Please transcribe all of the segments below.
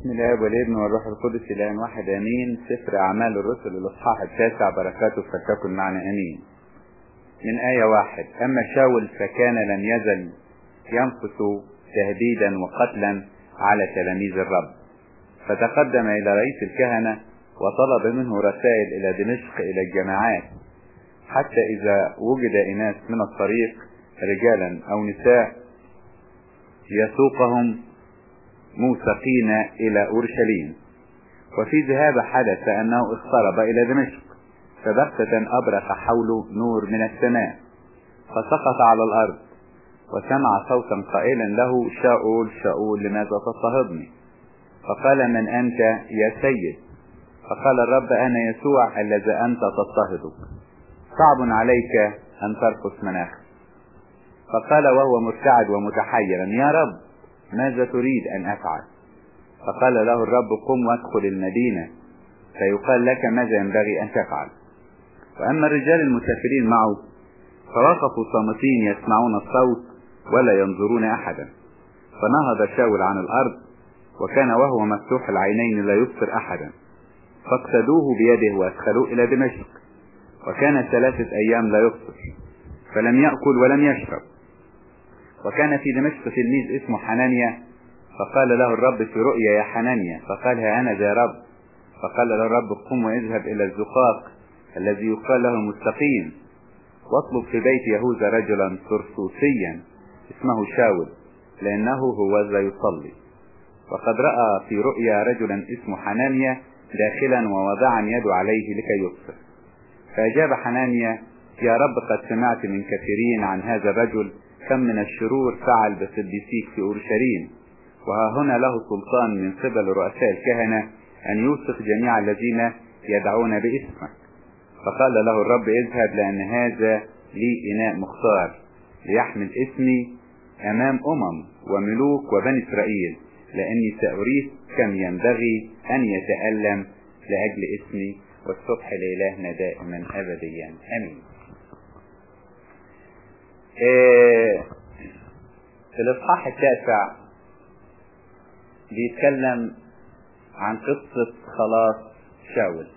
بسم الله والابن والروح القدس الان واحد امين سفر اعمال الرسل الاصحاح التاسع بركاته فلتكن معنا امين من آية واحد أما شاول فكان لم يزل ينفس تهديدا وقتلا على تلاميذ الرب فتقدم إلى رئيس الكهنة وطلب منه رسائل إلى دمشق إلى الجماعات حتى إذا وجد إناس من الطريق رجالا أو نساء يسوقهم موثقين إلى أورشليم وفي ذهاب حدث أنه اقترب إلى دمشق فبغتة أبرق حوله نور من السماء فسقط على الأرض وسمع صوتا قائلا له شاؤول شاؤول لماذا تضطهدني فقال من أنت يا سيد فقال الرب أنا يسوع الذي أنت تضطهده صعب عليك أن ترقص مناخ فقال وهو مرتعد ومتحيرا يا رب ماذا تريد أن أفعل فقال له الرب قم وادخل المدينة فيقال لك ماذا ينبغي أن تفعل وأما الرجال المسافرين معه فوقفوا صامتين يسمعون الصوت ولا ينظرون أحدا فنهض شاول عن الأرض وكان وهو مفتوح العينين لا يبصر أحدا فاقتدوه بيده وأدخلوه إلى دمشق وكان ثلاثة أيام لا يبصر فلم يأكل ولم يشرب وكان في دمشق تلميذ اسمه حنانيا فقال له الرب في رؤيا يا حنانيا فقال ها أنا ذا رب فقال له الرب قم واذهب إلى الزقاق الذي يقال له المستقيم واطلب في بيت يهوذا رجلا ترسوسيا اسمه شاول لأنه هو ذا يصلي وقد رأى في رؤيا رجلا اسمه حنانيا داخلا ووضعا يد عليه لكي يبصر فأجاب حنانيا يا رب قد سمعت من كثيرين عن هذا الرجل كم من الشرور فعل بقديسيك في أورشليم وها هنا له سلطان من قبل رؤساء الكهنة أن يوثق جميع الذين يدعون باسمك فقال له الرب اذهب لأن هذا لي إناء مختار ليحمل اسمي أمام أمم وملوك وبني إسرائيل لأني سأريد كم ينبغي أن يتألم لأجل اسمي والصبح لإلهنا دائما أبديا أمين إيه الإصحاح التاسع بيتكلم عن قصة خلاص شاول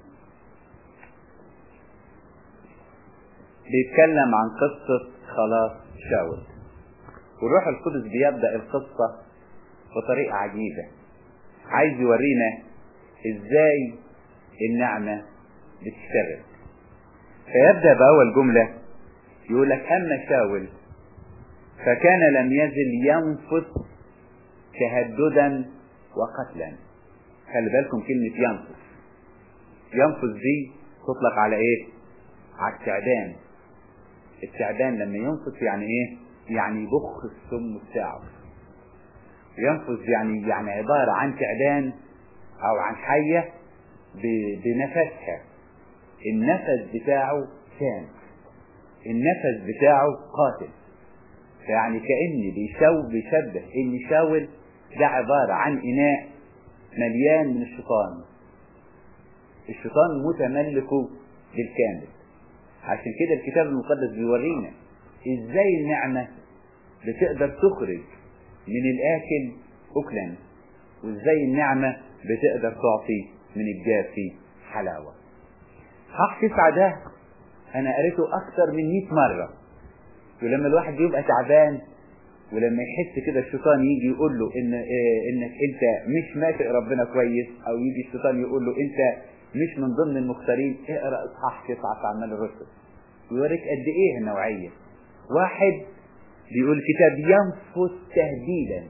بيتكلم عن قصة خلاص شاول والروح القدس بيبدأ القصة بطريقة عجيبة عايز يورينا ازاي النعمة بتشتغل فيبدأ بأول جملة يقول لك أما شاول فكان لم يزل ينفث تهددا وقتلا خلي بالكم كلمة ينفث ينفث دي تطلق على ايه على التعبان التعبان لما ينفث يعني ايه يعني يبخ السم بتاعه ينفث يعني يعني عبارة عن تعبان او عن حية بنفسها النفس بتاعه سام النفس بتاعه قاتل يعني كأن بيشو بيشبه ان شاول ده عبارة عن اناء مليان من الشيطان الشيطان متملكه بالكامل عشان كده الكتاب المقدس بيورينا ازاي النعمة بتقدر تخرج من الاكل اكلا وازاي النعمة بتقدر تعطي من الجافي حلاوة صح تسعة ده انا قريته اكتر من 100 مرة ولما الواحد بيبقى تعبان ولما يحس كده الشيطان يجي يقول له ان إيه انك انت مش ماشي ربنا كويس او يجي الشيطان يقول له انت مش من ضمن المختارين اقرا اصحاح تسعة في اعمال الرسل يوريك قد ايه النوعية واحد بيقول الكتاب ينفث تهديدا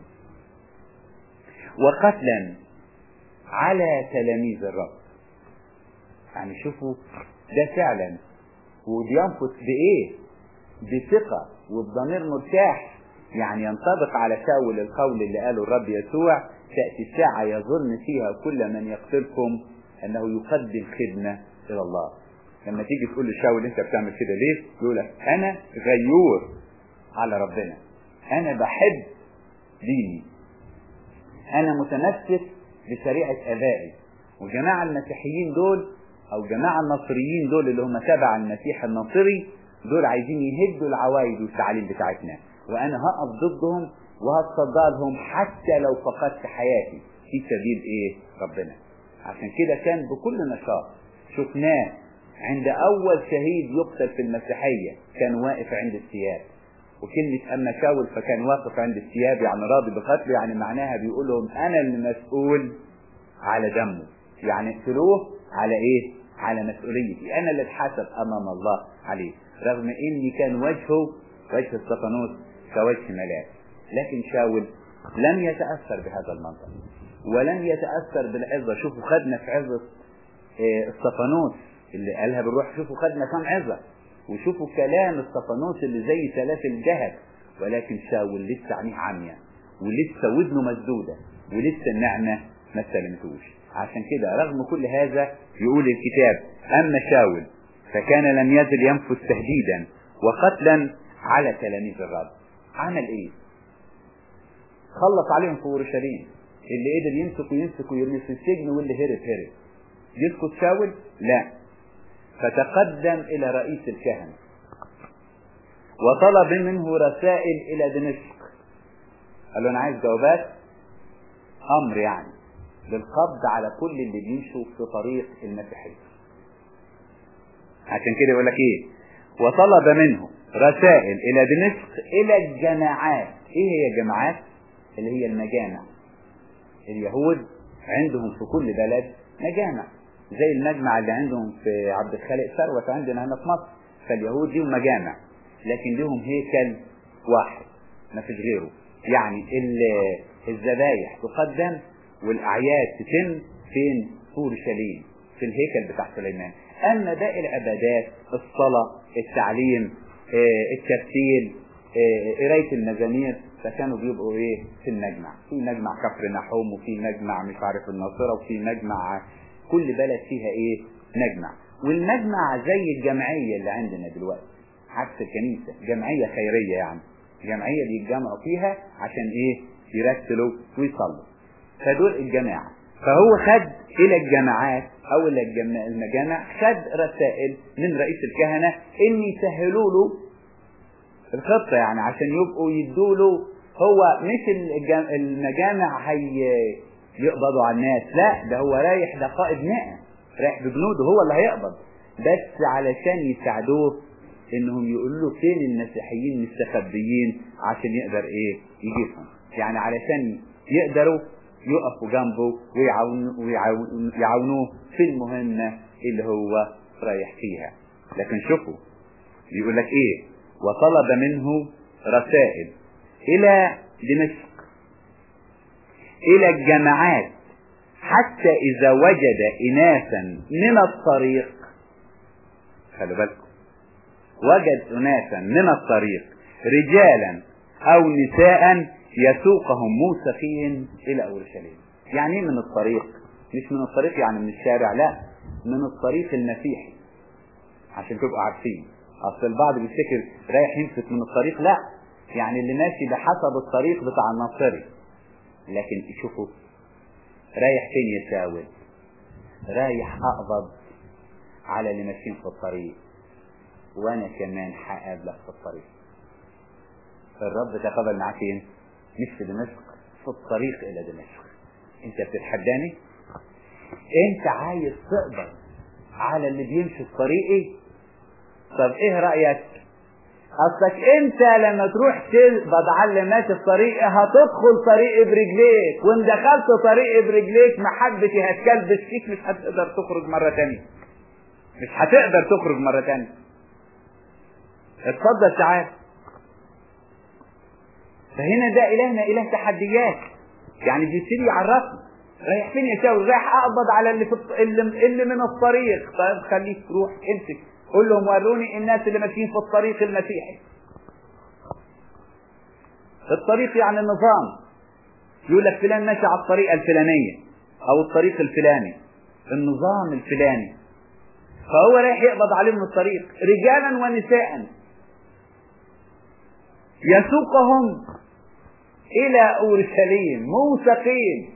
وقتلا على تلاميذ الرب يعني شوفوا ده فعلا وبينفث بايه بثقة وبضمير مرتاح يعني ينطبق على شاول القول اللي قاله الرب يسوع تأتي الساعة يظن فيها كل من يقتلكم أنه يقدم خدمة إلى الله لما تيجي تقول لشاول أنت بتعمل كده ليه؟ يقول لك أنا غيور على ربنا أنا بحب ديني أنا متمسك بشريعة آبائي وجماعة المسيحيين دول أو جماعة النصريين دول اللي هم تبع المسيح الناصري دول عايزين يهدوا العوايد والتعاليم بتاعتنا وانا هقف ضدهم وهتصدى لهم حتى لو فقدت حياتي في سبيل ايه ربنا عشان كده كان بكل نشاط شفناه عند اول شهيد يقتل في المسيحية كان واقف عند الثياب وكلمة اما شاول فكان واقف عند الثياب يعني راضي بقتله يعني معناها بيقول لهم انا المسؤول على دمه يعني اقتلوه على ايه على مسؤوليتي انا اللي اتحاسب امام الله عليه رغم اني كان وجهه وجه الصفانوس كوجه ملاك لكن شاول لم يتأثر بهذا المنطق ولم يتأثر بالعظة شوفوا خدنا في عظة الصفانوس اللي قالها بالروح شوفوا خدنا كم عظة وشوفوا كلام الصفانوس اللي زي سلاسل الذهب ولكن شاول لسه عينيه عمياء ولسه ودنه مسدودة ولسه النعمة ما استلمتوش عشان كده رغم كل هذا يقول الكتاب أما شاول فكان لم يزل ينفذ تهديدا وقتلا على تلاميذ الرب عمل ايه خلص عليهم في اورشليم اللي قدر يمسك ويمسك ويرمي في السجن واللي هرب هرب يسكت شاول لا فتقدم الى رئيس الكهنة وطلب منه رسائل الى دمشق قال له انا عايز جوابات امر يعني للقبض على كل اللي بيمشوا في طريق المسيحية عشان كده يقول لك ايه وطلب منه رسائل الى دمشق الى الجماعات ايه هي الجماعات اللي هي المجامع اليهود عندهم في كل بلد مجامع زي المجمع اللي عندهم في عبد الخالق ثروت عندنا هنا في مصر فاليهود ليهم مجامع لكن لهم هيكل واحد ما فيش غيره يعني الذبايح تقدم والاعياد تتم فين في اورشليم في الهيكل بتاع سليمان اما باقي العبادات الصلاه التعليم الترتيل قرايه المزامير فكانوا بيبقوا ايه في المجمع في مجمع كفر نحوم وفي مجمع مش عارف الناصره وفي مجمع كل بلد فيها ايه مجمع والمجمع زي الجمعيه اللي عندنا دلوقتي عكس الكنيسه جمعيه خيريه يعني جمعيه بيتجمعوا فيها عشان ايه يرتلوا ويصلوا فدول الجماعه فهو خد الى الجماعات او الى المجامع خد رسائل من رئيس الكهنة ان يسهلوا له الخطة يعني عشان يبقوا يدوا له هو مش المجامع هي يقبضوا على الناس لا ده هو رايح ده قائد مئة رايح بجنوده هو اللي هيقبض بس علشان يساعدوه انهم يقولوا له فين المسيحيين مستخبيين عشان يقدر ايه يجيبهم يعني علشان يقدروا يقفوا جنبه ويعاونوه في المهمة اللي هو رايح فيها لكن شوفوا بيقول لك ايه وطلب منه رسائل الى دمشق الى الجماعات حتى اذا وجد اناسا من الطريق خلوا بالكم وجد اناسا من الطريق رجالا او نساء يسوقهم موسخين الى اورشليم يعني ايه من الطريق مش من الطريق يعني من الشارع لا من الطريق المسيحي عشان تبقوا عارفين اصل البعض بيفتكر رايح يمسك من الطريق لا يعني اللي ماشي بحسب الطريق بتاع الناصري لكن شوفوا رايح فين يساوي رايح اقبض على اللي ماشيين في الطريق وانا كمان هقابلك في الطريق الرب تقابل معاك فين مش في دمشق في الطريق الى دمشق انت بتتحداني انت عايز تقبض على اللي بيمشي في طريقي طب ايه رأيك اصلك انت لما تروح تقبض على اللي ماشي في طريقي هتدخل طريقي برجليك وان دخلت طريقي برجليك محبتي هتكلبس فيك مش هتقدر تخرج مرة تانية مش هتقدر تخرج مرة تانية اتفضل تعال فهنا ده إلهنا إله تحديات يعني بيبتدي يعرفنا رايح فين يا شاول رايح اقبض على اللي في الط... اللي, اللي من الطريق طيب خليك تروح امسك قول لهم وروني الناس اللي ماشيين في الطريق المسيحي الطريق يعني النظام يقول لك فلان ماشي على الطريقه الفلانيه او الطريق الفلاني النظام الفلاني فهو رايح يقبض عليهم من الطريق رجالا ونساء يسوقهم الى اورشليم موثقين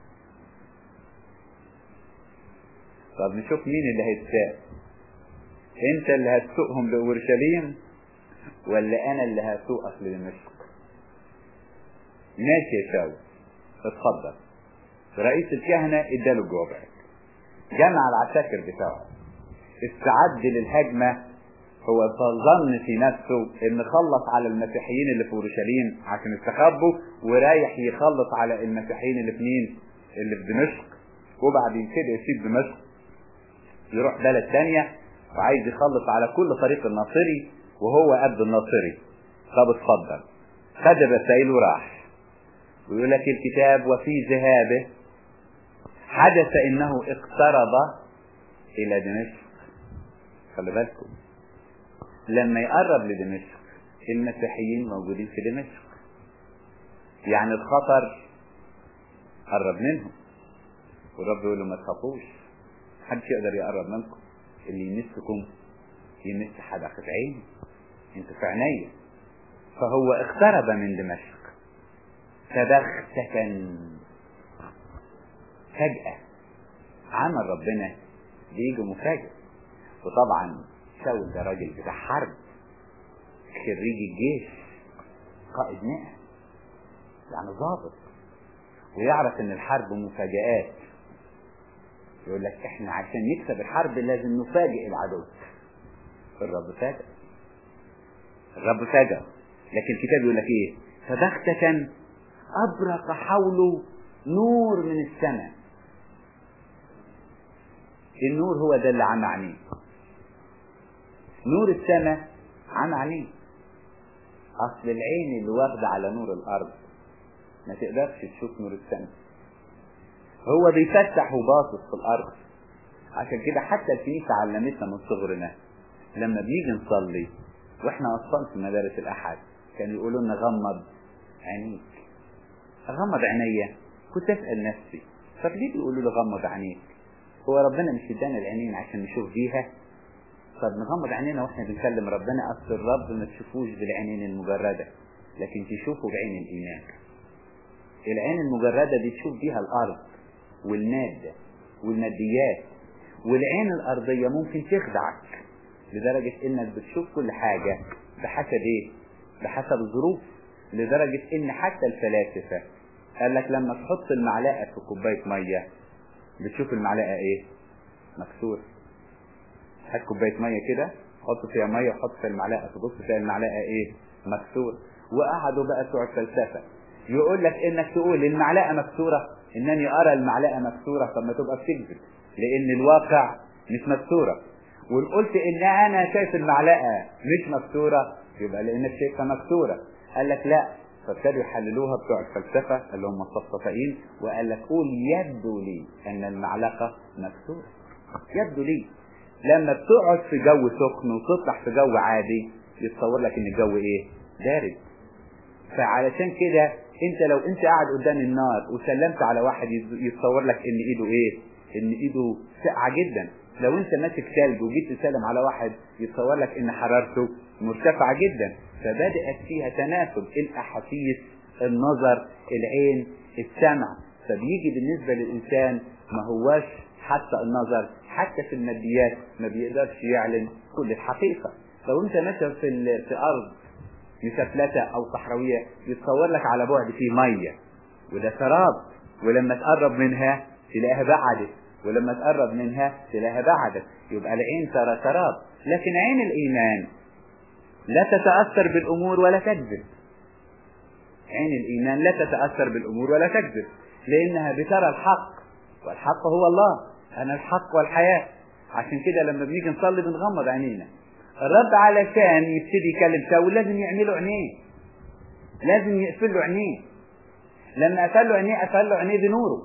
طب نشوف مين اللي هيتساق انت اللي هتسوقهم لاورشليم ولا انا اللي هسوقك لدمشق ماشي يا شاول اتفضل رئيس الكهنة اداله الجوابات جمع العساكر بتاعه استعد للهجمة هو ظن في نفسه ان خلص على المسيحيين اللي في اورشليم عشان استخبوا ورايح يخلص على المسيحيين اللي في مين اللي في دمشق وبعدين كده يسيب دمشق يروح بلد تانية وعايز يخلص على كل طريق الناصري وهو قد الناصري طب اتفضل خد الرسائل وراح ويقول لك الكتاب وفي ذهابه حدث انه اقترب الى دمشق خلي بالكم لما يقرب لدمشق المسيحيين موجودين في دمشق يعني الخطر قرب منهم والرب يقول له ما تخافوش محدش يقدر يقرب منكم اللي يمسكم يمس حدقة عيني انتوا في عينيا فهو اقترب من دمشق فبغتة فجأة عمل ربنا بيجي مفاجئ وطبعا شاول ده راجل بتاع حرب خريج الجيش قائد مئة يعني ضابط ويعرف ان الحرب مفاجآت يقول لك احنا عشان نكسب الحرب لازم نفاجئ العدو الرب فاجأ الرب فاجأ لكن الكتاب يقول لك ايه فبغتة ابرق حوله نور من السماء النور هو ده اللي عمى عينيه نور السماء عمى عينيه اصل العين اللي واخده على نور الارض ما تقدرش تشوف نور السماء هو بيفتح وباصص في الارض عشان كده حتى الكنيسه علمتنا من صغرنا لما بنيجي نصلي واحنا اطفال في مدارس الاحد كانوا يقولوا لنا غمض عينيك اغمض عينيا كنت اسال نفسي طب ليه بيقولوا لي غمض عينيك هو ربنا مش ادانا العينين عشان نشوف بيها طب نغمض عينينا واحنا بنكلم ربنا اصل الرب ما تشوفوش بالعينين المجرده لكن تشوفه بعين الايمان العين المجرده دي تشوف بيها الارض والماده والماديات والعين الارضيه ممكن تخدعك لدرجه انك بتشوف كل حاجه بحسب ايه بحسب الظروف لدرجه ان حتى الفلاسفه قال لك لما تحط المعلقه في كوبايه ميه بتشوف المعلقه ايه مكسوره هات كوبايه ميه كده حط فيها ميه وحط فيها المعلقه تبص تلاقي المعلقه ايه مكسوره وقعدوا بقى بتوع الفلسفه يقول لك انك تقول المعلقه مكسوره انني ارى المعلقه مكسوره طب ما تبقى بتكذب لان الواقع مش مكسوره وان قلت ان انا شايف المعلقه مش مكسوره يبقى لانك شايفها مكسوره قال لك لا فابتدوا يحللوها بتوع الفلسفه اللي هم الصفصفائيين وقال لك قول يبدو لي ان المعلقه مكسوره يبدو لي لما بتقعد في جو سخن وتطلع في جو عادي يتصور لك ان الجو ايه بارد فعلشان كده انت لو انت قاعد قدام النار وسلمت على واحد يتصور لك ان ايده ايه ان ايده ساقعه جدا لو انت ماسك ثلج وجيت تسلم على واحد يتصور لك ان حرارته مرتفعه جدا فبدات فيها تناسب الاحاسيس النظر العين السمع فبيجي بالنسبه للانسان ما هواش حتى النظر حتى في الماديات ما بيقدرش يعلن كل الحقيقه لو انت مثلا في في ارض مسفلته او صحراويه يتصور لك على بعد فيه ميه وده سراب ولما تقرب منها تلاقيها بعدت ولما تقرب منها تلاقيها بعدت يبقى العين ترى سراب لكن عين الايمان لا تتاثر بالامور ولا تكذب عين الايمان لا تتاثر بالامور ولا تكذب لانها بترى الحق والحق هو الله انا الحق والحياه عشان كده لما بنيجي نصلي بنغمض عينينا الرب علشان يبتدي يكلم شاول لازم يعمل له عينيه لازم يقفل له عينيه لما قفل له عينيه قفل له عينيه بنوره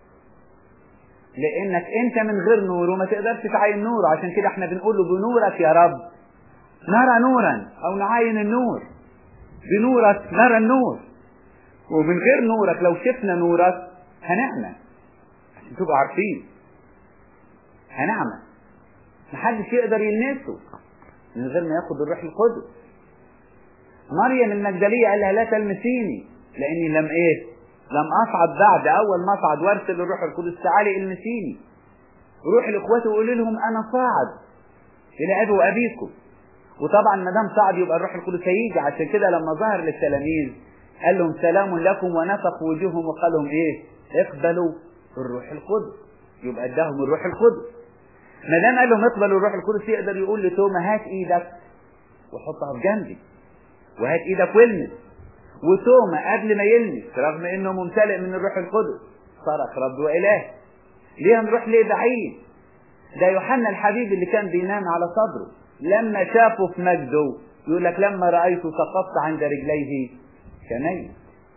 لانك انت من غير نوره ما تقدرش تعاين نوره عشان كده احنا بنقول له بنورك يا رب نرى نورا او نعاين النور بنورك نرى النور ومن غير نورك لو شفنا نورك هنعمى عشان تبقوا عارفين هنعمى محدش يقدر يلمسه من غير ما ياخد الروح القدس مريم المجدلية قال لها لا تلمسيني لاني لم ايه لم اصعد بعد اول ما اصعد وارسل الروح القدس تعالي المسيني روح لاخواتي وقول لهم انا صاعد الى ابي وابيكم وطبعا ما دام صعد يبقى الروح القدس هيجي عشان كده لما ظهر للتلاميذ قال لهم سلام لكم ونفخ وجوههم وقال لهم ايه اقبلوا الروح القدس يبقى اداهم الروح القدس ما دام قال لهم اقبلوا الروح القدس يقدر يقول لتوما هات ايدك وحطها في جنبي وهات ايدك والمس وتوما قبل ما يلمس رغم انه ممتلئ من الروح القدس صرخ رب واله ليه نروح ليه بعيد ده يوحنا الحبيب اللي كان بينام على صدره لما شافه في مجده يقول لك لما رأيته سقطت عند رجليه كميت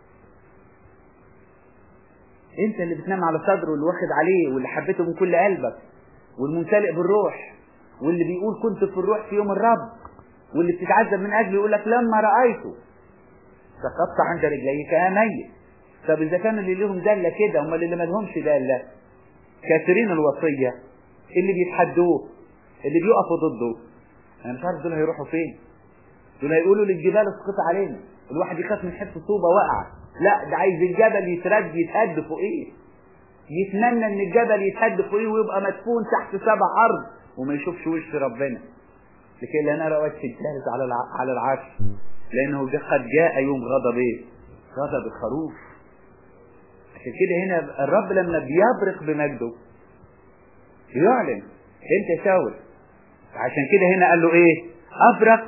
انت اللي بتنام على صدره واللي واخد عليه واللي حبيته من كل قلبك والممتلئ بالروح واللي بيقول كنت في الروح في يوم الرب واللي بتتعذب من اجله يقول لك لما رأيته سقطت عند رجليه كميت طب اذا كانوا اللي لهم دالة كده هم اللي ما لهمش دالة كافرين الوصية اللي بيتحدوه اللي بيقفوا ضده انا مش عارف دول هيروحوا فين دول هيقولوا للجبال اسقط علينا الواحد يخاف من حته طوبه واقعه لا ده عايز الجبل يترد يتهد فوقيه يتمنى ان الجبل يتهد فوقيه ويبقى مدفون تحت سبع ارض وما يشوفش وش ربنا لكي لا نرى وجه الجالس على الع... على العرش لانه قد جاء يوم غضب ايه؟ غضب الخروف عشان كده هنا الرب لما بيبرق بمجده يعلن انت شاور عشان كده هنا قال له ايه ابرق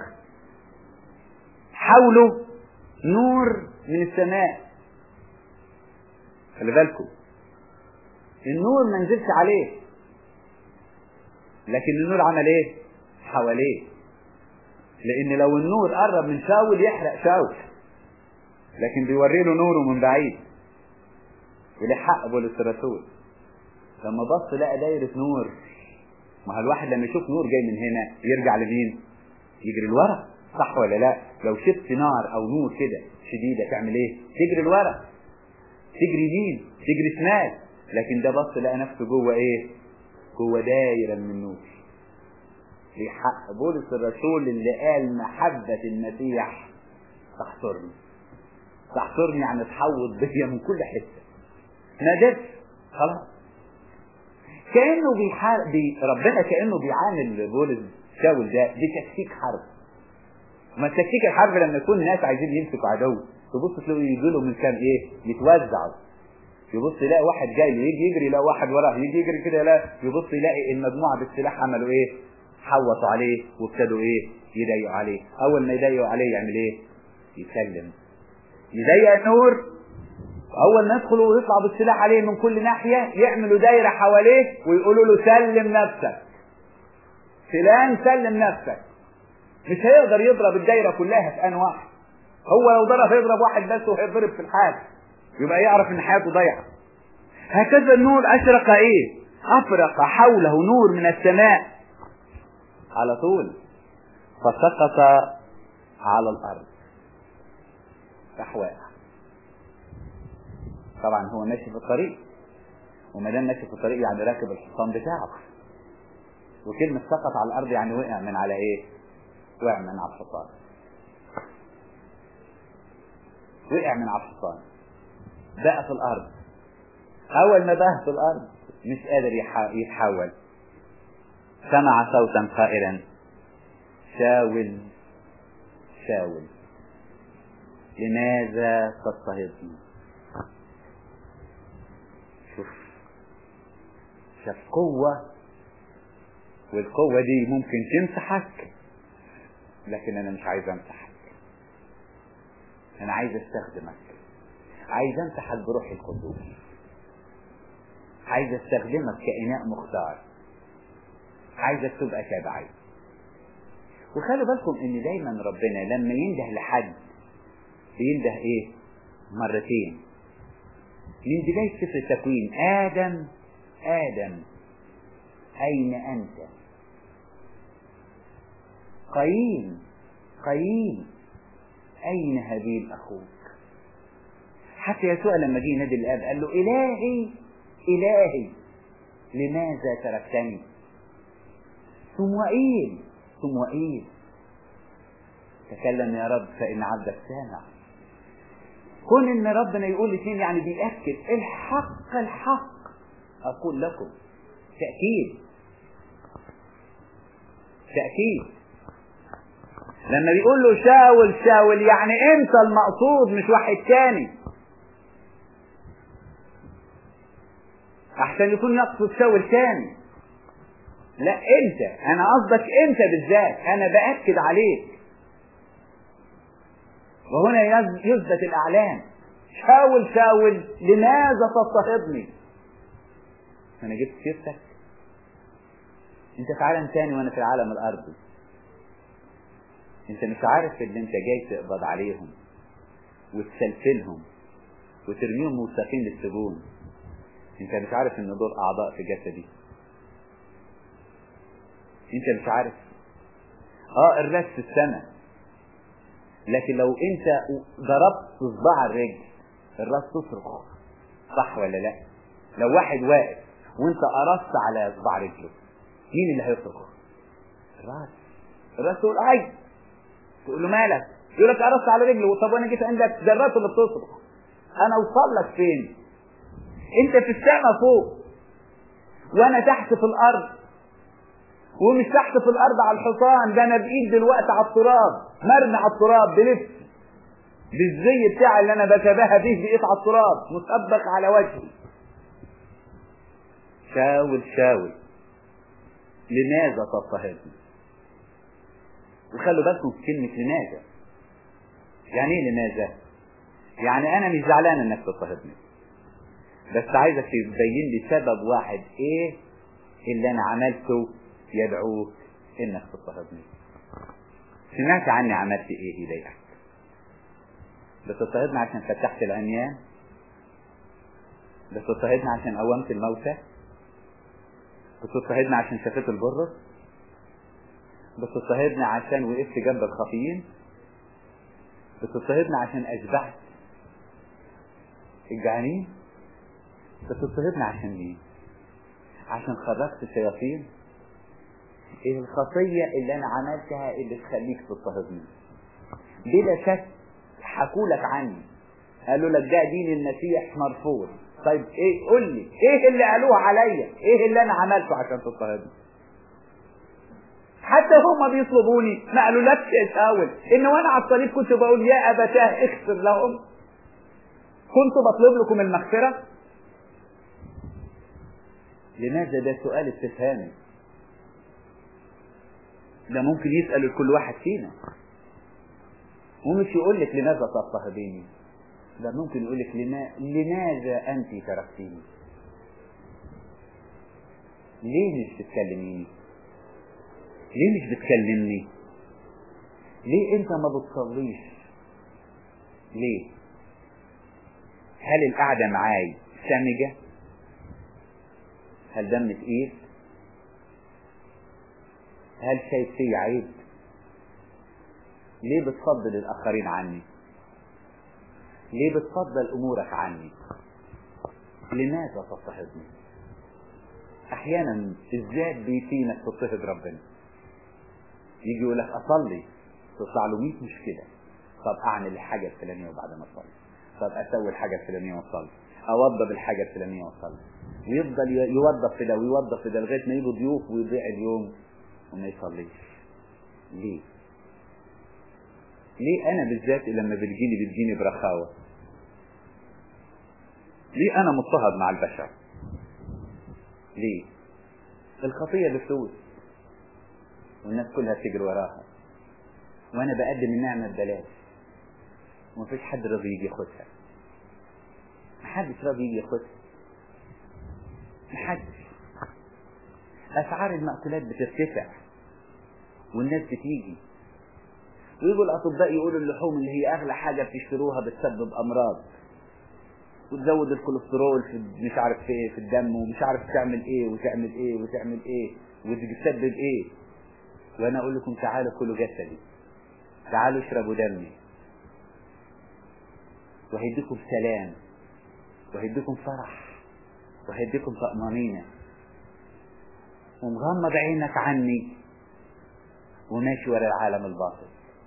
حوله نور من السماء خلي بالكم النور ما نزلش عليه لكن النور عمل ايه حواليه لان لو النور قرب من شاول يحرق شاول لكن بيوري له نوره من بعيد وله حق بولس الرسول لما بص لقى دايرة نور ما هو الواحد لما يشوف نور جاي من هنا يرجع لمين يجري لورا صح ولا لا لو شفت نار او نور كده شديده تعمل ايه تجري لورا تجري يمين تجري شمال لكن ده بص لقى نفسه جوه ايه جوه دايره من النور في حق بولس الرسول اللي قال محبة المسيح تحصرني تحصرني يعني تحوط بيا من كل حتة ما قدرتش خلاص كأنه بيحارب بي ربنا كأنه بيعامل بولس شاول ده بتكتيك حرب ما تكتيك الحرب لما يكون ناس عايزين يمسكوا عدو تبص تلاقوا يجي لهم من كام ايه يتوزعوا يبص يلاقي واحد جاي له يجي يجري يلاقي واحد وراه يجي يجري كده لا يبص يلاقي المجموعه بالسلاح عملوا ايه حوطوا عليه وابتدوا ايه يضيقوا عليه اول ما يضيقوا عليه يعمل ايه يسلم يضيق النور اول ما يدخلوا ويطلع بالسلاح عليه من كل ناحيه يعملوا دايره حواليه ويقولوا له سلم نفسك فلان سلم نفسك مش هيقدر يضرب الدايره كلها في ان واحد هو لو ضرب هيضرب واحد بس وهيضرب في الحال يبقى يعرف ان حياته ضيعه هكذا النور اشرق ايه افرق حوله نور من السماء على طول فسقط على الارض راح واقع طبعا هو ماشي في الطريق وما دام ماشي في الطريق يعني راكب الحصان بتاعه وكلمة سقط على الأرض يعني وقع من على إيه؟ وقع من على الحصان. وقع من على الحصان. بقى في الأرض. أول ما بقى في الأرض مش قادر يتحول. سمع صوتا قائلا شاول شاول لماذا تضطهدني؟ شوف شاف قوة والقوة دي ممكن تمسحك لكن أنا مش عايز أمسحك أنا عايز أستخدمك عايز أمسحك بروحي القدوس عايز أستخدمك كإناء مختار عايزك تبقى تابعي وخلوا بالكم ان دايما ربنا لما ينده لحد بينده ايه مرتين من بداية سفر التكوين آدم آدم أين أنت قايين قايين أين هابيل أخوك حتى يسوع لما جه ينادي الآب قال له إلهي إلهي لماذا تركتني صموئيل صموئيل تكلم يا رب فإن عبدك سامع كون ان ربنا يقول الاثنين يعني بيأكد الحق الحق اقول لكم تأكيد تأكيد لما بيقول له شاول شاول يعني انت المقصود مش واحد تاني احسن يكون يقصد شاول تاني لا انت انا قصدك انت بالذات انا باكد عليك وهنا يثبت الاعلان شاول شاول لماذا تضطهدني انا جبت سيرتك انت في عالم تاني وانا في العالم الارضي انت مش عارف ان انت جاي تقبض عليهم وتسلسلهم وترميهم موثقين للسجون انت مش عارف ان دول اعضاء في جسدي انت مش عارف اه الراس في السماء لكن لو انت ضربت صباع الرجل الراس تصرخ صح ولا لا لو واحد واقف وانت قرصت على صباع رجله مين اللي هيصرخ الراس الراس تقول اي تقول له مالك يقول لك قرصت على رجله طب وانا جيت عندك ده الراس اللي بتصرخ انا اوصل لك فين انت في السماء فوق وانا تحت في الارض ومش تحت في الارض على الحصان ده انا بايد دلوقتي على التراب مرمي على التراب بلبس بالزي بتاعي اللي انا بتباهى به بقيت على التراب مطبق على وجهي شاول شاول لماذا تضطهدني وخلوا بالكم في كلمة لماذا يعني ايه لماذا يعني انا مش زعلان انك تضطهدني بس عايزك تبين لي سبب واحد ايه اللي انا عملته يدعوك انك تضطهدني سمعت عني عملت ايه يضايقك بتضطهدني عشان فتحت العميان بتضطهدني عشان قومت الموتى بتضطهدني عشان شفيت البرص بتضطهدني عشان وقفت جنب الخطيين بتضطهدني عشان اشبعت الجعانين بتضطهدني عشان مين عشان خرجت الشياطين ايه الخطية اللي انا عملتها اللي تخليك تضطهدني بلا شك حكوا لك عني قالوا لك ده دين المسيح مرفوض طيب ايه قول لي ايه اللي قالوه عليا ايه اللي انا عملته عشان تضطهدني حتى هما بيطلبوني ما قالوا لكش الاول ان وانا على الطريق كنت بقول يا ابتاه اغفر لهم كنت بطلب لكم المغفرة لماذا ده سؤال استفهامي ده ممكن يسأل لكل واحد فينا ومش يقول لك لماذا تضطهديني ده ممكن يقول لك لما... لماذا أنت تركتيني ليه مش بتكلميني ليه مش بتكلمني ليه انت ما بتصليش ليه هل القعدة معاي سامجة هل دم تقيل هل شايف فيه عيب ليه بتفضل الآخرين عني ليه بتفضل أمورك عني لماذا تضطهدني أحيانا الذات بيفينك تضطهد ربنا يجي يقول لك أصلي تطلع له 100 مشكلة طب أعمل الحاجة الفلانية وبعد ما أصلي طب أسوي الحاجة الفلانية وأصلي أوضب الحاجة الفلانية وأصلي ويفضل يوظف في ده ويوظف في ده لغاية ما يجوا ضيوف ويضيع اليوم وما يصليش ليه؟ ليه أنا بالذات لما بتجيني بتجيني برخاوة؟ ليه أنا مضطهد مع البشر؟ ليه؟ الخطية بفلوس والناس كلها بتجري وراها وأنا بقدم النعمة ببلاش ومفيش حد راضي يجي ياخدها محدش راضي يجي ياخدها محدش أسعار المأكولات بترتفع والناس بتيجي ويجوا الأطباء يقولوا اللحوم اللي هي أغلى حاجة بتشتروها بتسبب أمراض وتزود الكوليسترول في مش عارف في ايه في الدم ومش عارف تعمل ايه وتعمل ايه وتعمل ايه وتسبب ايه وانا اقول لكم تعالوا كلوا جسدي تعالوا اشربوا دمي وهيديكم سلام وهيديكم فرح وهيديكم طمأنينة ومغمض عينك عني وماشي ورا العالم الباطل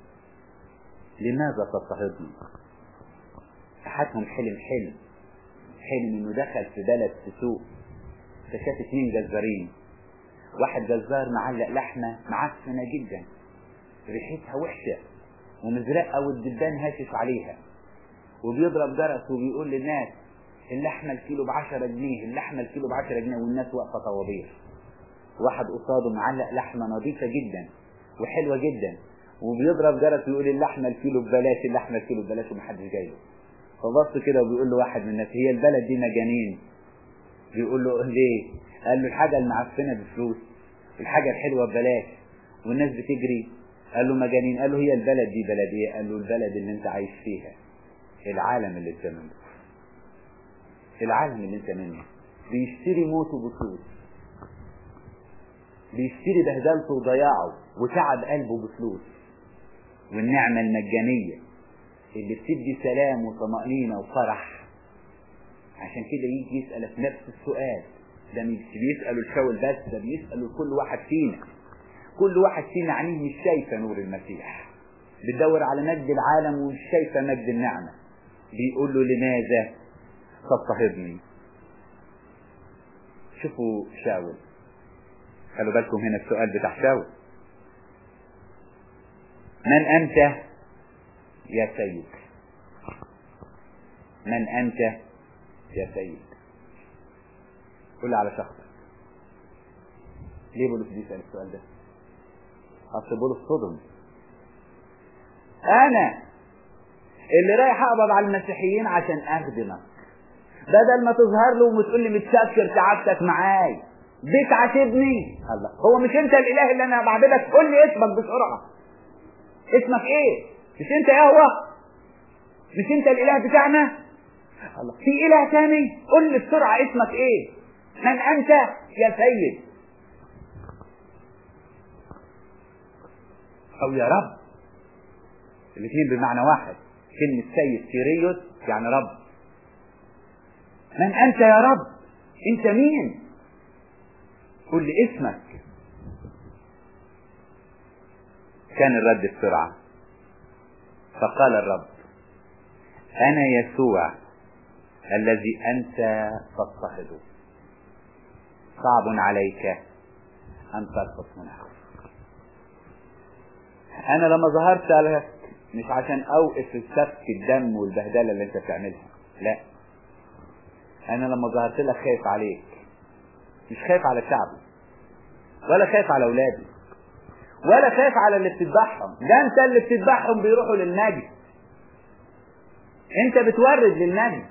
لماذا تضطهدني أحدهم حلم حلم حلم انه دخل في بلد في سوق فشاف اتنين جزارين واحد جزار معلق لحمة معفنة جدا ريحتها وحشة ومزرقة والدبان هاشف عليها وبيضرب جرس وبيقول للناس اللحمة الكيلو بعشرة جنيه اللحمة الكيلو بعشرة جنيه والناس واقفة طوابير واحد قصاده معلق لحمة نظيفة جدا وحلوة جدا وبيضرب جرس ويقول اللحمة الكيلو ببلاش اللحمة الكيلو ببلاش ومحدش جاي له فبص كده وبيقول له واحد من الناس هي البلد دي مجانين بيقول له ليه قال له الحاجة المعفنة بفلوس الحاجة الحلوة ببلاش والناس بتجري قال له مجانين قال له هي البلد دي بلد ايه قال له البلد اللي انت عايش فيها العالم اللي انت منه العالم اللي انت منه بيشتري موته بفلوس بيشتري بهدلته وضياعه وتعب قلبه بفلوس والنعمة المجانية اللي بتدي سلام وطمأنينة وفرح عشان كده يجي يسألك نفس السؤال ده مش بيسأله الشاول بس ده بيسأله كل واحد فينا كل واحد فينا عينيه مش شايفة نور المسيح بتدور على مجد العالم ومش شايفة مجد النعمة بيقول له لماذا تضطهدني شوفوا شاول خلوا بالكم هنا السؤال بتاع شاول من أنت يا سيد من أنت يا سيد قول على شخصك ليه بولس بيسأل السؤال ده أصل بولس صدم أنا اللي رايح أقبض على المسيحيين عشان أخدمك بدل ما تظهر له وتقول لي متشكر تعبتك معاي بتعاتبني الله هو مش انت الاله اللي انا بعبدك قول لي اسمك بسرعه اسمك ايه مش انت يهوه مش انت الاله بتاعنا الله في اله تاني قول لي بسرعه اسمك ايه من انت يا سيد او يا رب الاثنين بمعنى واحد كلمة سيد كيريوس يعني رب من أنت يا رب أنت مين قل لي اسمك كان الرد بسرعة فقال الرب أنا يسوع الذي أنت تضطهده صعب عليك أن ترقص من أنا لما ظهرت لك مش عشان أوقف السفك الدم والبهدلة اللي أنت بتعملها لا أنا لما ظهرت لك خايف عليك مش خايف على شعبي ولا خايف على أولادي ولا خايف على اللي بتذبحهم ده أنت اللي بتذبحهم بيروحوا للنجم أنت بتورد للنجم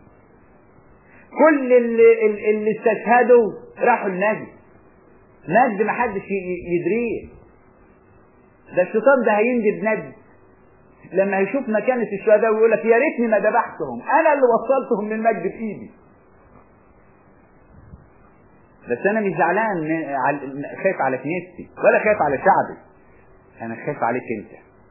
كل اللي اللي استشهدوا راحوا النجم نجد محدش يدريه ده الشيطان ده هينجد نجد لما يشوف مكانة الشهداء ويقول لك يا ريتني ما ذبحتهم انا اللي وصلتهم للمجد بايدي بس انا مش زعلان خايف على كنيستي ولا خايف على شعبي انا خايف عليك انت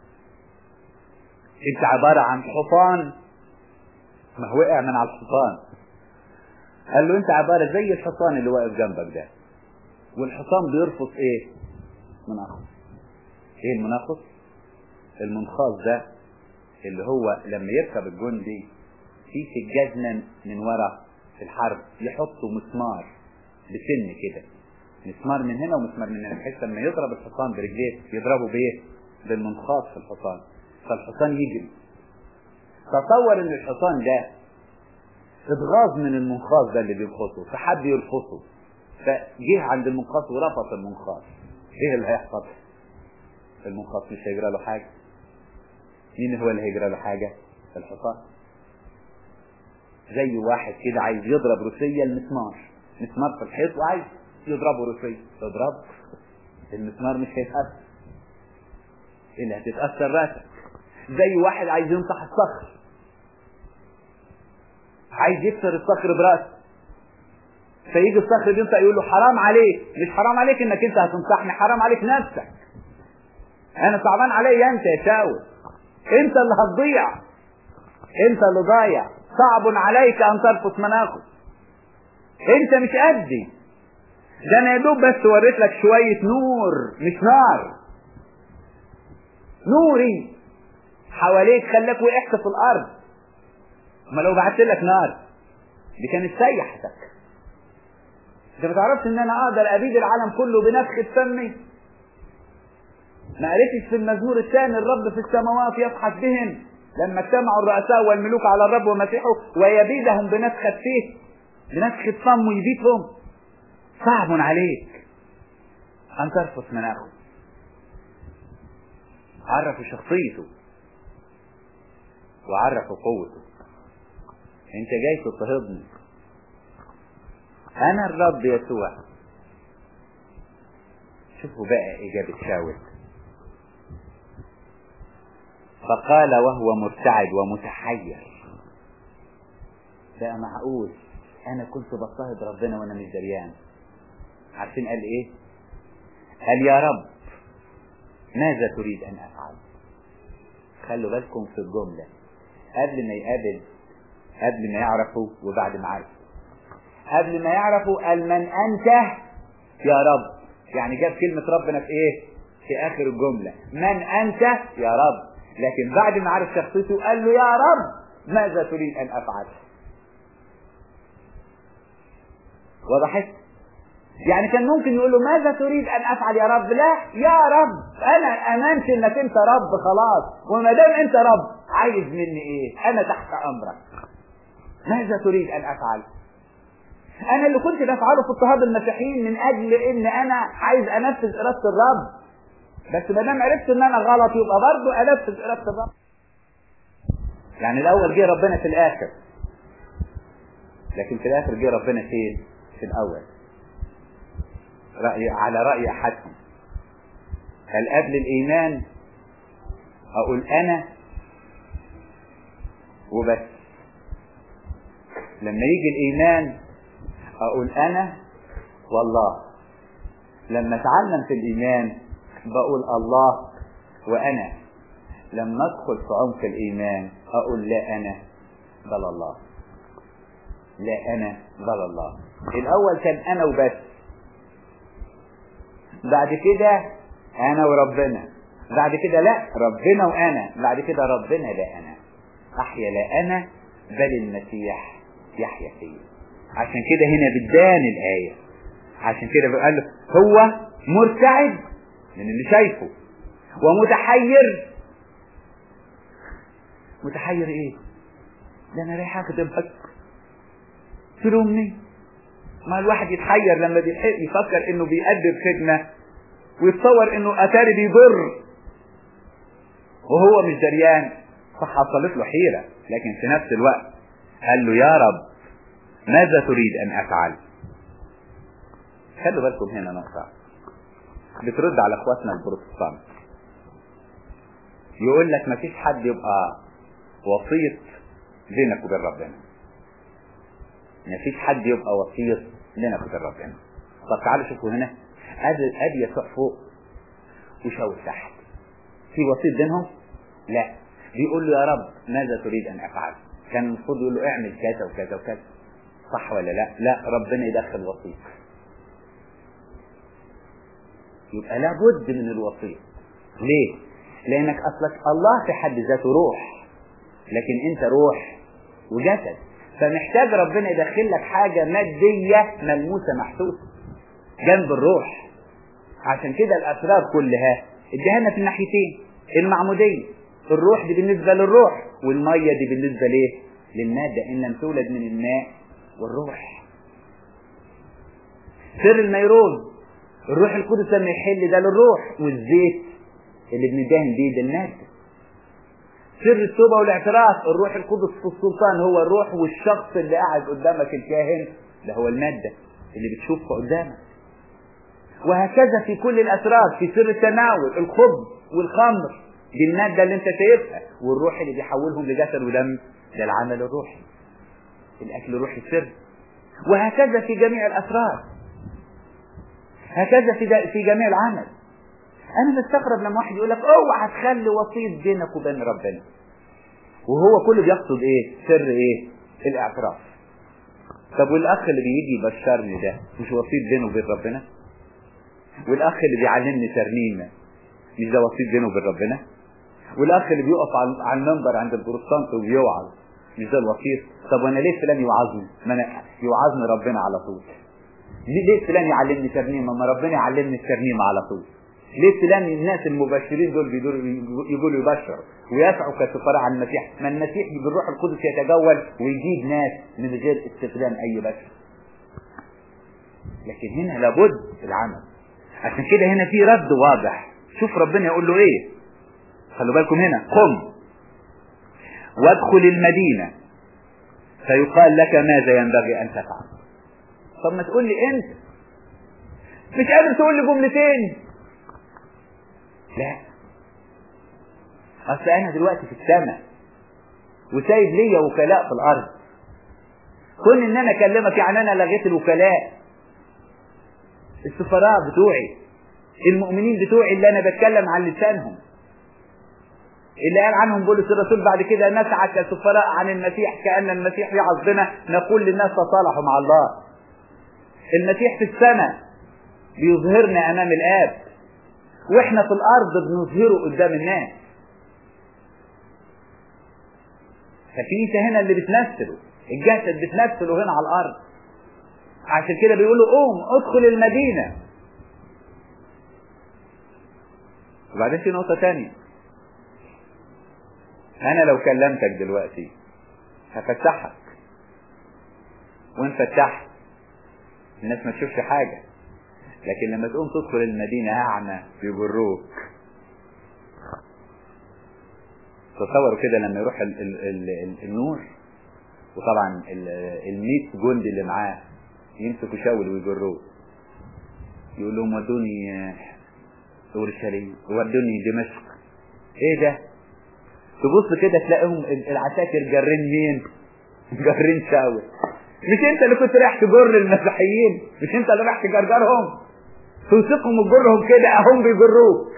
انت عبارة عن حصان ما هو وقع من على الحصان قال له انت عبارة زي الحصان اللي واقف جنبك ده والحصان بيرفض ايه مناخص ايه المناخص المنخاص ده اللي هو لما يركب الجندي في سجادنا من ورا في الحرب يحطوا مسمار بسن كده مسمار من هنا ومسمار من هنا بحيث لما يضرب الحصان برجليه يضربه بايه بالمنخاص في الحصان فالحصان يجري تصور ان الحصان ده اتغاظ من المنخاص ده اللي بينخصه فحب يرفصه فجه عند المنخاص ورفض المنخاص ايه اللي هيحصل المنخاص مش هيجرى له حاجه مين هو اللي هيجرى له حاجه الحصان زي واحد كده عايز يضرب روسية المسمار مسمار في الحيط وعايز يضربه روسية تضرب المسمار مش هيتأثر اللي هتتأثر راسك زي واحد عايز ينصح الصخر عايز يكسر الصخر براسه فيجي الصخر بينصح يقول له حرام عليك مش حرام عليك انك انت هتنصحني حرام عليك نفسك انا صعبان عليا انت يا شاول انت اللي هتضيع انت اللي ضايع صعب عليك ان ترفض مناخه انت مش قدي ده انا يا دوب بس وريت لك شويه نور مش نار نوري حواليك خلاك وقعت في الارض ما لو بعت لك نار دي كانت سيحتك انت ما تعرفش ان انا اقدر ابيد العالم كله بنفخة فمي ما قريتش في المزمور الثاني الرب في السماوات يبحث بهم لما اجتمعوا الرؤساء والملوك على الرب ومسيحه ويبيدهم بنفخة فيه بنفخة فم ويبيدهم صعب عليك أن ترفض مناخه عرفوا شخصيته وعرفوا قوته انت جاي تضطهدني انا الرب يسوع شوفوا بقى اجابة شاول فقال وهو مرتعد ومتحير بقى معقول انا كنت بضطهد ربنا وانا مش دريان عارفين قال ايه قال يا رب ماذا تريد ان افعل خلوا بالكم في الجملة قبل ما يقابل قبل ما يعرفوا وبعد ما عرفوا قبل ما يعرفوا قال من انت يا رب يعني جاب كلمة ربنا في ايه في اخر الجملة من انت يا رب لكن بعد ما عرف شخصيته قال له يا رب ماذا تريد ان افعل وضحت يعني كان ممكن يقول له ماذا تريد ان افعل يا رب لا يا رب انا امنت انك انت رب خلاص وما دام انت رب عايز مني ايه انا تحت امرك ماذا تريد ان افعل انا اللي كنت بفعله في اضطهاد المسيحيين من اجل ان انا عايز انفذ اراده الرب بس ما دام عرفت ان انا غلط يبقى برضه انفذ اراده الرب يعني الاول جه ربنا في الاخر لكن في الاخر جه ربنا فين في الاول رأي على رأي احدهم قال قبل الايمان اقول انا وبس لما يجي الايمان اقول انا والله لما اتعلم في الايمان بقول الله وانا لما ادخل في عمق الايمان اقول لا انا بل الله لا انا بل الله الاول كان انا وبس بعد كده انا وربنا بعد كده لا ربنا وانا بعد كده ربنا لا انا احيا لا انا بل المسيح يحيا فيا عشان كده هنا بتبان الآية عشان كده بيقول له هو مرتعد من اللي شايفه ومتحير متحير ايه ده انا رايح اخدمك تلومني ما الواحد يتحير لما بيحق يفكر انه بيقدم خدمة ويتصور انه اتاري بيضر وهو مش دريان فحصلت له حيرة لكن في نفس الوقت قال له يا رب ماذا تريد ان افعل خلوا بالكم هنا نقطة بترد على اخواتنا البروتستانت يقول لك مفيش حد يبقى وسيط بينك وبين ربنا مفيش حد يبقى وسيط بينك وبين ربنا طب تعالوا شوفوا هنا ادي ادي يسوع فوق وشاور تحت في وسيط بينهم لا بيقول له يا رب ماذا تريد ان افعل كان المفروض يقول له اعمل كذا وكذا وكذا صح ولا لا لا ربنا يدخل وسيط يبقى لابد من الوسيط ليه لانك اصلك الله في حد ذاته روح لكن انت روح وجسد فمحتاج ربنا يدخل لك حاجة مادية ملموسة محسوسة جنب الروح عشان كده الاسرار كلها اديها في الناحيتين المعمودية الروح دي بالنسبة للروح والمية دي بالنسبة ليه للمادة ان لم تولد من الماء والروح سر الميرون الروح القدس لما يحل ده للروح والزيت اللي بندهن بيه ده المادة سر التوبة والاعتراف الروح القدس في السلطان هو الروح والشخص اللي قاعد قدامك الكاهن ده هو المادة اللي بتشوفها قدامك وهكذا في كل الأسرار في سر التناول الخبز والخمر دي المادة اللي انت شايفها والروح اللي بيحولهم لجسد ودم ده العمل الروحي الأكل روحي سر وهكذا في جميع الأسرار هكذا في في جميع العمل أنا بستغرب لما واحد يقول لك اوعى تخلي وسيط بينك وبين ربنا وهو كله بيقصد ايه سر ايه الاعتراف طب والاخ اللي بيجي يبشرني ده مش وسيط بينه وبين ربنا والاخ اللي بيعلمني ترنيمه مش ده وسيط بينه وبين ربنا والاخ اللي بيقف على المنبر عند البروتستانت وبيوعظ مش ده الوسيط طب وانا ليه فلان يوعظني ما انا يوعظني ربنا على طول ليه فلان يعلمني ترنيمه ما ربنا يعلمني الترنيمه على طول ليه فلان الناس المبشرين دول بيدوروا يقولوا يبشروا ويسعوا كسفراء عن المسيح ما المسيح بالروح القدس يتجول ويجيب ناس من غير استخدام اي بشر لكن هنا لابد العمل عشان كده هنا في رد واضح شوف ربنا يقول له ايه خلوا بالكم هنا قم وادخل المدينة فيقال لك ماذا ينبغي ان تفعل طب ما تقول لي انت مش قادر تقول لي جملتين لا اصل انا دلوقتي في السماء وسايب ليا وكلاء في الارض كون ان انا اكلمك يعني انا لغيت الوكلاء السفراء بتوعي المؤمنين بتوعي اللي انا بتكلم عن لسانهم اللي قال عنهم بولس الرسول بعد كده نسعى كسفراء عن المسيح كأن المسيح في عصرنا نقول للناس تصالحوا مع الله المسيح في السماء بيظهرنا امام الاب واحنا في الارض بنظهره قدام الناس ففي هنا اللي بتمثله الجسد بتمثله هنا على الارض عشان كده بيقولوا قوم ادخل المدينة وبعدين في نقطة تانية انا لو كلمتك دلوقتي هفتحك وان فتحت الناس ما تشوفش حاجة لكن لما تقوم تدخل المدينة أعمى بيجروك تصوروا كده لما يروح ال ال ال ال النور وطبعا الميت جندي اللي معاه يمسكوا شاول ويجروه يقول لهم ودوني اورشليم ودوني دمشق ايه ده تبص كده تلاقيهم العساكر جارين مين جارين شاول مش انت اللي كنت رايح تجر المسيحيين مش انت اللي رايح تجرجرهم توثقهم وتجرهم كده اهم بيجروك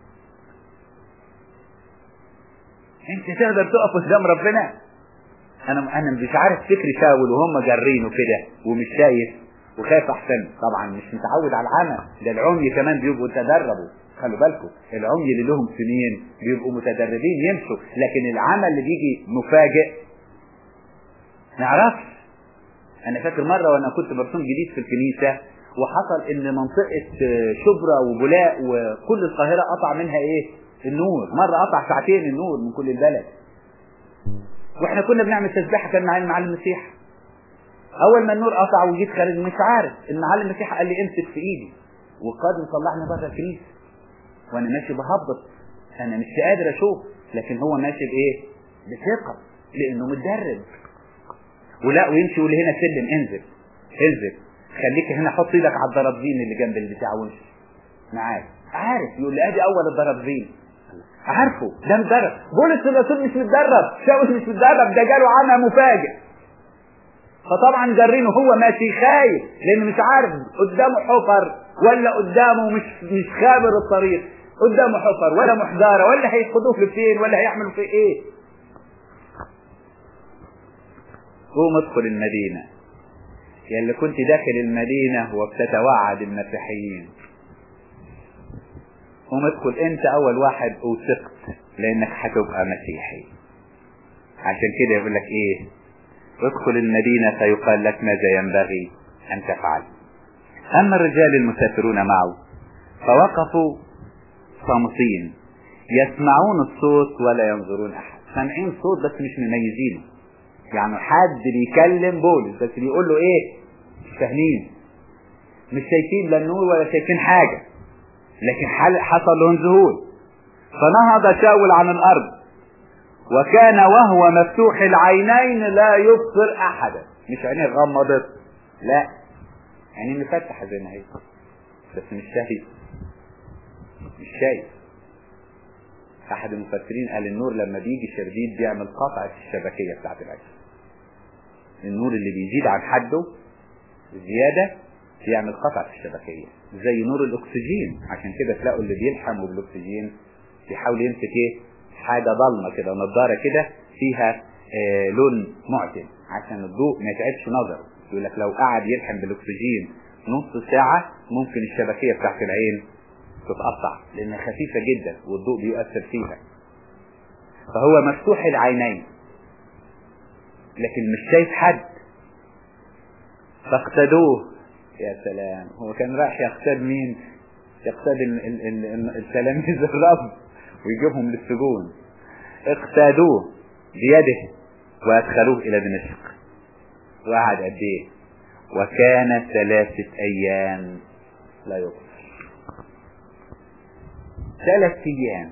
انت تقدر تقف قدام ربنا انا انا مش عارف فكر شاول وهم جارينه كده ومش شايف وخايف احسن طبعا مش متعود على العمى ده العمي كمان بيبقوا تدربوا خلوا بالكم العمي اللي لهم سنين بيبقوا متدربين يمشوا لكن العمى اللي بيجي مفاجئ ما يعرفش انا فاكر مرة وانا كنت مرسوم جديد في الكنيسة وحصل ان منطقة شبرا وبولاق وكل القاهرة قطع منها ايه النور مرة قطع ساعتين النور من كل البلد واحنا كنا بنعمل تسبيحة كان معانا المعلم المسيح اول ما النور قطع وجيت خارج مش عارف المعلم المسيح قال لي امسك في ايدي وقاد مطلعني بره الكنيسة وانا ماشي بهبط انا مش قادر اشوف لكن هو ماشي بايه بثقة لانه متدرب ولا ويمشي يقول هنا سلم انزل انزل خليك هنا حط ايدك على الضربزين اللي جنب البتاع وامشي معاك عارف يقول لي ادي اول الضربزين عارفه ده مدرب بولس الرسول مش متدرب شاول مش متدرب ده جاله عمى مفاجئ فطبعا جرينه هو ماشي خايف لانه مش عارف قدامه حفر ولا قدامه مش مش خابر الطريق قدامه حفر ولا محجاره ولا هيخدوه لفين ولا هيعملوا فيه ايه قوم ادخل المدينة يا اللي كنت داخل المدينة وبتتوعد المسيحيين قوم ادخل انت اول واحد اوثقت لانك هتبقى مسيحي عشان كده يقول لك ايه ادخل المدينة فيقال لك ماذا ينبغي ان تفعل اما الرجال المسافرون معه فوقفوا صامتين يسمعون الصوت ولا ينظرون احد سامعين صوت بس مش مميزينه يعني حد بيكلم بولس بس بيقول له ايه مش فاهمين مش شايفين لا النور ولا شايفين حاجة لكن حصل لهم ذهول فنهض شاول عن الارض وكان وهو مفتوح العينين لا يبصر احدا مش عينيه غمضت لا عينيه مفتحة زي ما هي بس مش شايف مش شايف احد المفسرين قال النور لما بيجي شديد بيعمل قطع في الشبكية بتاعت العين النور اللي بيزيد عن حده زيادة بيعمل قطع في الشبكية زي نور الاكسجين عشان كده تلاقوا اللي بيلحموا بالاكسجين بيحاول يمسك ايه حاجة ضلمة كده نظارة كده فيها آه لون معتم عشان الضوء ما يتعبش نظره يقول لك لو قعد يلحم بالاكسجين نص ساعة ممكن الشبكية بتاعت العين تتقطع لانها خفيفة جدا والضوء بيؤثر فيها فهو مفتوح العينين لكن مش شايف حد فاقتدوه يا سلام هو كان رايح يقتاد مين يقتاد التلاميذ الرب ويجيبهم للسجون اقتادوه بيده وادخلوه الى دمشق وقعد قد ايه وكان ثلاثة ايام لا يقصر ثلاث ايام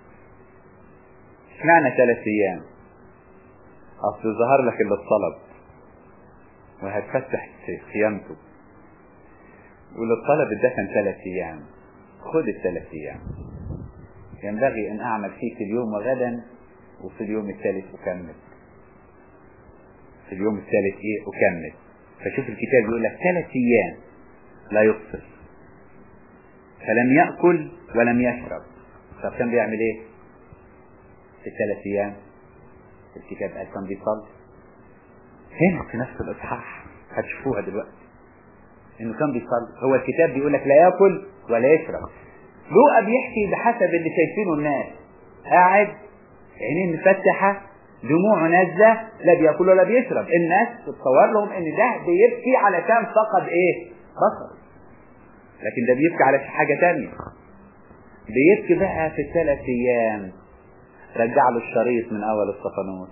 اشمعنى ثلاث ايام اصل ظهر لك اللي الطلب وهتفتح خيامته واللي الطلب ادخن ثلاث ايام خد الثلاث ايام ينبغي ان اعمل فيك اليوم وغدا وفي اليوم الثالث اكمل في اليوم الثالث ايه اكمل فشوف الكتاب يقول لك ثلاث ايام لا يفصل فلم يأكل ولم يشرب طب كان بيعمل ايه في الثلاث ايام الكتاب قال كان بيصلي هنا في نفس الاصحاح هتشوفوها دلوقتي انه كان بيصلي هو الكتاب بيقول لك لا ياكل ولا يشرب لوقا بيحكي بحسب اللي شايفينه الناس قاعد عينين مفتحه دموعه نازله لا بياكل ولا بيشرب الناس تتصور لهم ان ده بيبكي علشان فقد ايه بصر لكن ده بيبكي على حاجه تانية بيبكي بقى في الثلاث ايام رجع له الشريط من اول الصفانوس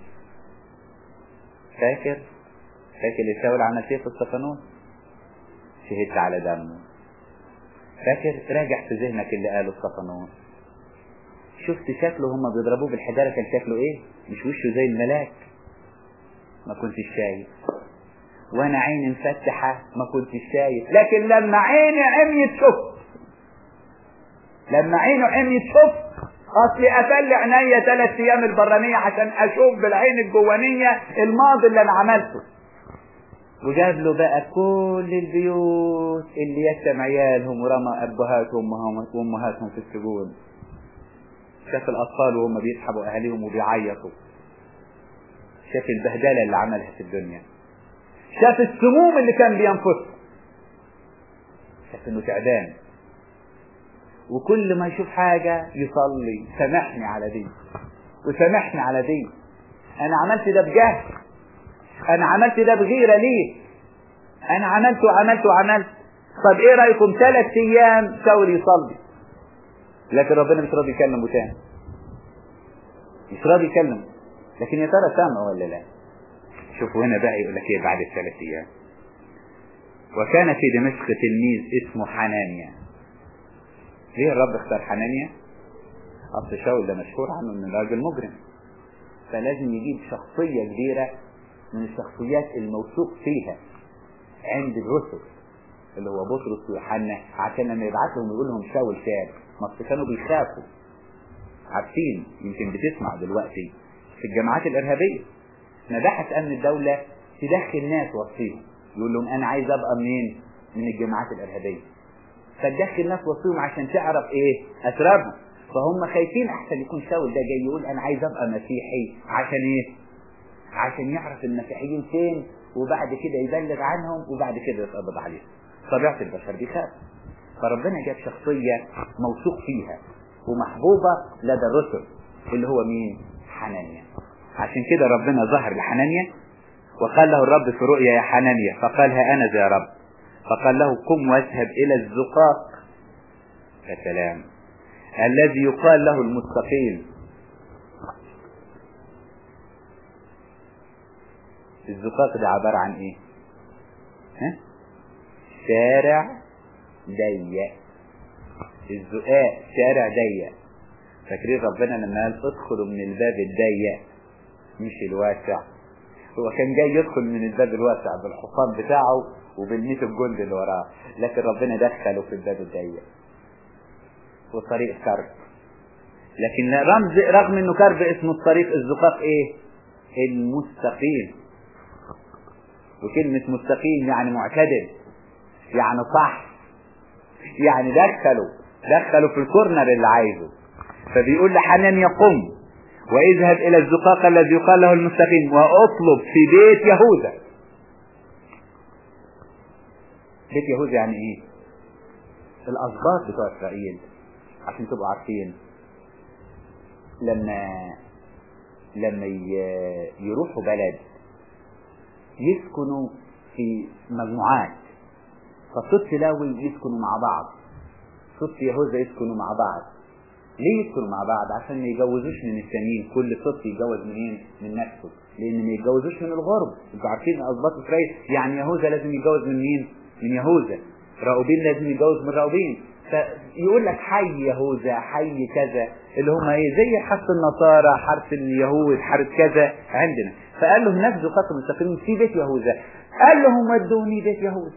فاكر فاكر اللي شاول عمل ايه في الصفانوس شهدت على دمه فاكر راجع في ذهنك اللي قاله الصفانوس شفت شكله هما بيضربوه بالحجاره كان شكله ايه مش وشه زي الملاك ما كنتش شايف وانا عيني مفتحه ما كنتش شايف لكن لما عيني عميت شفت لما عينه عميت شفت اصلي قفل عينيا ثلاث ايام البرانيه عشان اشوف بالعين الجوانيه الماضي اللي انا عملته وجاب له بقى كل البيوت اللي يتم عيالهم ورمى ابهاتهم وامهاتهم في السجون شاف الاطفال وهم بيسحبوا اهاليهم وبيعيطوا شاف البهدله اللي عملها في الدنيا شاف السموم اللي كان بينفسها شاف انه تعبان وكل ما يشوف حاجة يصلي سامحني على دي وسامحني على دي انا عملت ده بجهل انا عملت ده بغيرة ليه انا عملت وعملت وعملت طب ايه رأيكم ثلاث ايام شاول يصلي لكن ربنا مش راضي يكلمه تاني مش راضي يكلمه لكن يا ترى سامعه ولا لا شوفوا هنا بقى يقول لك ايه بعد الثلاث ايام وكان في دمشق تلميذ اسمه حنانيا ليه الرب اختار حنانيا اصل شاول ده مشهور عنه انه راجل مجرم فلازم يجيب شخصيه كبيره من الشخصيات الموثوق فيها عند الرسل اللي هو بطرس ويوحنا عشان لما يبعت لهم يقول لهم شاول شاب ما اصل كانوا بيخافوا عارفين يمكن بتسمع دلوقتي في الجماعات الارهابيه مباحث امن الدوله تدخل ناس وسطيهم يقول لهم انا عايز ابقى منين من الجماعات الارهابيه فتدخل ناس وسطيهم عشان تعرف ايه اسرارهم فهم خايفين احسن يكون شاول ده جاي يقول انا عايز ابقى مسيحي عشان ايه عشان يعرف المسيحيين فين وبعد كده يبلغ عنهم وبعد كده يتقبض عليهم طبيعة البشر بيخاف فربنا جاب شخصية موثوق فيها ومحبوبة لدى الرسل اللي هو مين حنانيا عشان كده ربنا ظهر لحنانيا وقال له الرب في رؤيا يا حنانيا فقال ها أنا ذا يا رب فقال له قم واذهب إلى الزقاق يا سلام الذي يقال له المستقيم الزقاق ده عبارة عن ايه ها؟ شارع ضيق الزقاق شارع ضيق فاكرين ربنا لما قال ادخلوا من الباب الضيق مش الواسع هو كان جاي يدخل من الباب الواسع بالحصان بتاعه وبالميت الجند اللي وراه لكن ربنا دخله في الباب الضيق والطريق كرب لكن رمز رغم انه كرب اسمه الطريق الزقاق ايه المستقيم وكلمة مستقيم يعني معتدل يعني صح يعني دخلوا دخلوا في الكورنر اللي عايزه فبيقول لحنان يقوم واذهب الى الزقاق الذي يقال له المستقيم واطلب في بيت يهوذا بيت يهوذا يعني ايه الاسباط بتوع اسرائيل عشان تبقوا عارفين لما لما يروحوا بلد يسكنوا في مجموعات فصوت لاوي يسكنوا مع بعض سبط يهوذا يسكنوا مع بعض ليه يدخلوا مع بعض عشان ما يجوزوش من التانيين كل سبط يتجوز منين من نفسه لان ما يتجوزوش من الغرب انتوا عارفين اسباط اسرائيل يعني يهوذا لازم يتجوز من مين من يهوذا راؤوبين لازم يتجوز من راؤوبين فيقول لك حي يهوذا حي كذا اللي هم ايه زي حرف النصارى حرف اليهود حرف كذا عندنا فقال لهم نفذوا خط مستقيم في بيت يهوذا قال لهم ودوني بيت يهوذا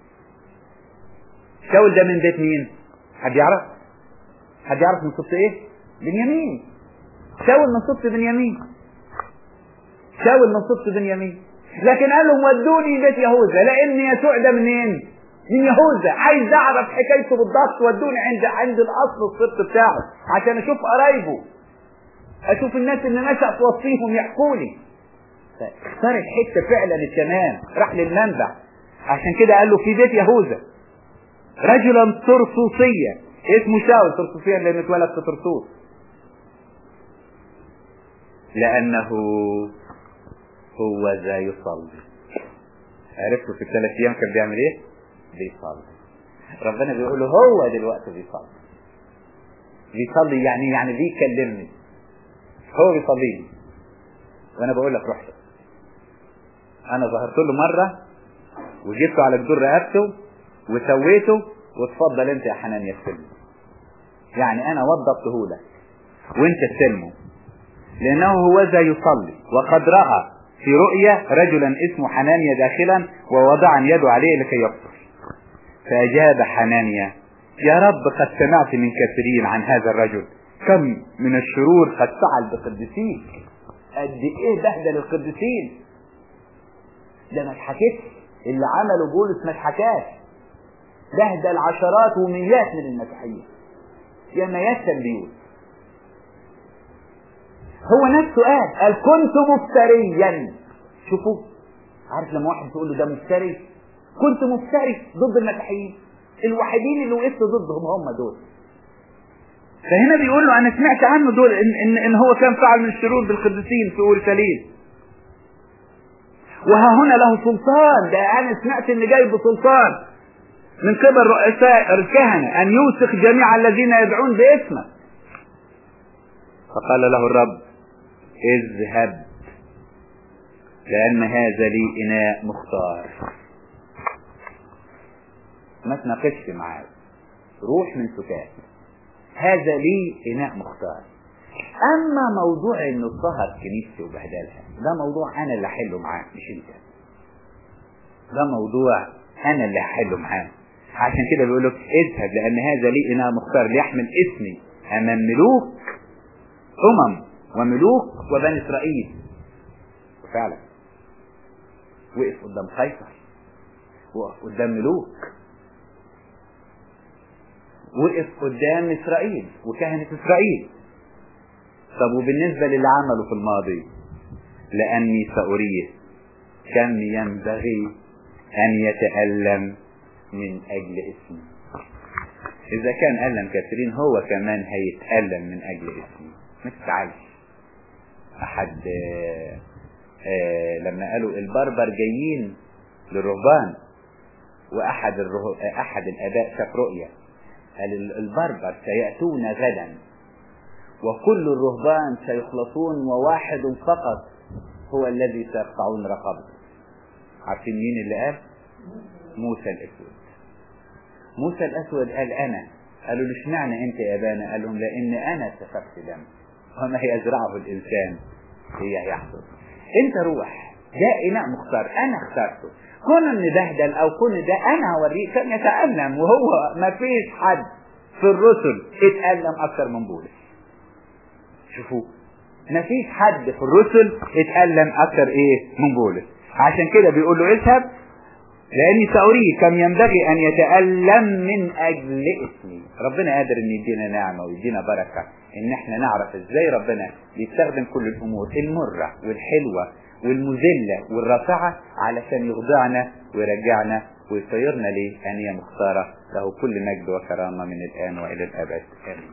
شاول ده من بيت مين حد يعرف حد يعرف من صوت ايه بنيامين شاول من صوت بنيامين شاول من صوت بنيامين لكن قال لهم ودوني بيت يهوذا لان يسوع ده منين من يهوذا عايز اعرف حكايته بالضبط ودوني عند عند الاصل الصبت بتاعه عشان اشوف قرايبه اشوف الناس اللي نشأ في وسطيهم يحكوا لي اختار الحته فعلا التمام راح للمنبع عشان كده قال له في بيت يهوذا رجلا ترسوسيا اسمه شاول ترسوسيا لانه اتولد في ترسوس لانه هو ذا يصلي عرفتوا في الثلاث ايام كان بيعمل ايه بيصلي ربنا بيقول له هو دلوقتي بيصلي بيصلي يعني يعني بيكلمني هو بيصلي لي وانا بقول لك رحت انا ظهرت له مره وجبته على جدور رقبته وسويته واتفضل انت يا حنان يستلمه يعني انا وضبته لك وانت استلمه لانه هو ذا يصلي وقد راى في رؤيا رجلا اسمه حنانيا داخلا ووضع يده عليه لكي يقتل فأجاب حنانيا يا رب قد سمعت من كثيرين عن هذا الرجل كم من الشرور قد فعل بقدسين قد ايه بهدل القديسين ده ما اتحكتش اللي عمله بولس ما اتحكاش بهدل عشرات ومئات من المسيحيين يا مئات البيوت هو نفسه قال قال كنت مفتريا شوفوا عارف لما واحد تقول له ده مفتري كنت مفتري ضد المسيحيين الوحيدين اللي وقفت ضدهم هم دول فهنا بيقول له انا سمعت عنه دول ان, إن, إن هو كان فعل من الشرور بالقديسين في اورشليم وها هنا له سلطان ده انا سمعت ان جاي بسلطان من قبل رؤساء الكهنة ان يوسخ جميع الذين يدعون باسمه فقال له الرب اذهب لان هذا لي اناء مختار ما تناقشش معاه روح من سكات هذا لي اناء مختار اما موضوع انه ظهر كنيستي وبهدلها ده موضوع انا اللي احله معاه مش انت ده موضوع انا اللي هحله معاه عشان كده بيقول لك اذهب لان هذا لي اناء مختار ليحمل اسمي امام ملوك امم وملوك وبني اسرائيل وفعلا وقف قدام قيصر وقف قدام ملوك وقف قدام اسرائيل وكهنة اسرائيل طب وبالنسبة للي عمله في الماضي لأني سأريه كم ينبغي أن يتألم من أجل اسمي إذا كان ألم كثيرين هو كمان هيتألم من أجل اسمي ما تزعلش أحد آآ آآ لما قالوا البربر جايين للرهبان وأحد الره... أحد الآباء شاف رؤية قال البربر سيأتون غدا وكل الرهبان سيخلصون وواحد فقط هو الذي سيقطعون رقبته عارفين مين اللي قال موسى الاسود موسى الاسود قال انا قالوا له اشمعنى انت يا ابانا قال لهم لان انا سفكت دم وما يزرعه الانسان هي يحصد انت روح ده اناء مختار انا اخترته كون ان بهدل او كون ده انا هوريه كان يتألم وهو ما فيش حد في الرسل اتألم اكثر من بولس شوفوا ما فيش حد في الرسل اتألم اكثر ايه من بولس عشان كده بيقول له اذهب لاني سأريه كم ينبغي ان يتألم من اجل اسمي ربنا قادر ان يدينا نعمة ويدينا بركة ان احنا نعرف ازاي ربنا بيستخدم كل الامور المرة والحلوة والمذلة والرافعة علشان يخضعنا ويرجعنا ويصيرنا ليه أنية مختارة له كل مجد وكرامة من الآن وإلى الأبد آمين